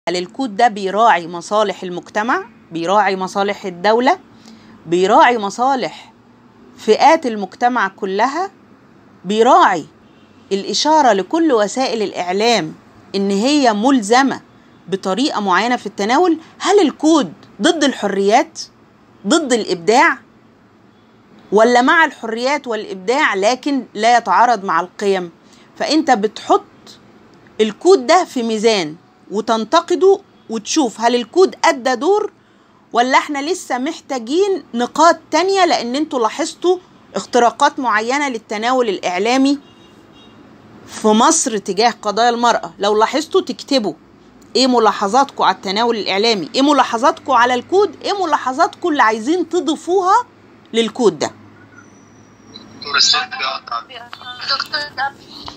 هل الكود ده بيراعي مصالح المجتمع بيراعي مصالح الدولة بيراعي مصالح فئات المجتمع كلها بيراعي الإشارة لكل وسائل الإعلام إن هي ملزمة بطريقة معينة في التناول هل الكود ضد الحريات ضد الإبداع ولا مع الحريات والإبداع لكن لا يتعارض مع القيم فأنت بتحط الكود ده في ميزان وتنتقده وتشوف هل الكود أدى دور ولا احنا لسه محتاجين نقاط تانية لأن انتوا لاحظتوا اختراقات معينة للتناول الإعلامي في مصر تجاه قضايا المرأة لو لاحظتوا تكتبوا ايه ملاحظاتكم على التناول الإعلامي ايه ملاحظاتكم على الكود ايه ملاحظاتكم اللي عايزين تضيفوها للكود ده دكتور الصوت بيقطع دكتور ده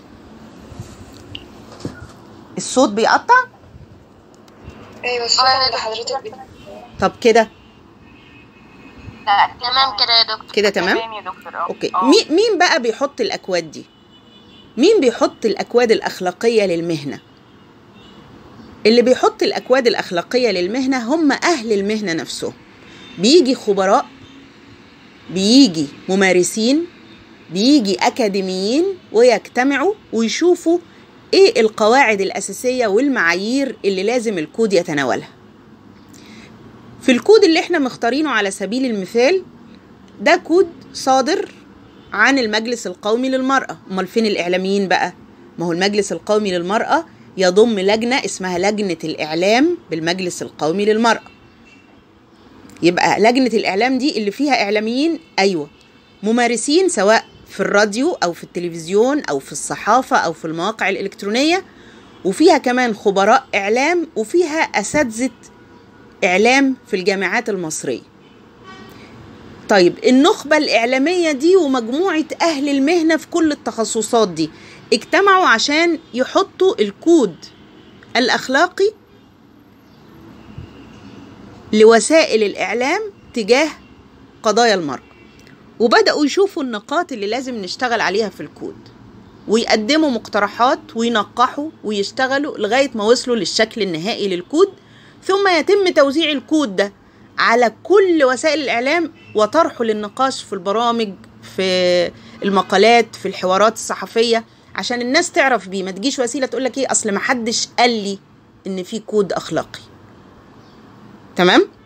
الصوت بيقطع ايوه فعلا اللي حضرتك بت... طب كده لا تمام كده يا دكتور كده تمام تمام يا دكتور اه اوكي آه. مي- مين بقى بيحط الاكواد دي مين بيحط الاكواد الاخلاقيه للمهنه اللي بيحط الاكواد الاخلاقيه للمهنه هم اهل المهنه نفسهم بيجي خبراء بيجي ممارسين بيجي اكاديميين ويجتمعوا ويشوفوا ايه القواعد الاساسيه والمعايير اللي لازم الكود يتناولها في الكود اللي احنا مختارينه على سبيل المثال ده كود صادر عن المجلس القومي للمرأة أمال فين الإعلاميين بقى ما هو المجلس القومي للمرأة يضم لجنة اسمها لجنة الإعلام بالمجلس القومي للمرأة يبقى لجنة الإعلام دي اللي فيها إعلاميين أيوة ممارسين سواء في الراديو أو في التلفزيون أو في الصحافة أو في المواقع الإلكترونية وفيها كمان خبراء إعلام وفيها أساتذة إعلام في الجامعات المصرية طيب النخبة الإعلامية دي ومجموعة أهل المهنة في كل التخصصات دي اجتمعوا عشان يحطوا الكود الأخلاقي لوسائل الإعلام تجاه قضايا المرأة وبدأوا يشوفوا النقاط اللي لازم نشتغل عليها في الكود ويقدموا مقترحات وينقحوا ويشتغلوا لغاية ما وصلوا للشكل النهائي للكود ثم يتم توزيع الكود ده على كل وسائل الإعلام وطرحه للنقاش في البرامج في المقالات في الحوارات الصحفية عشان الناس تعرف بيه ما تجيش وسيلة تقولك ايه أصل ما حدش قال لي إن في كود أخلاقي تمام؟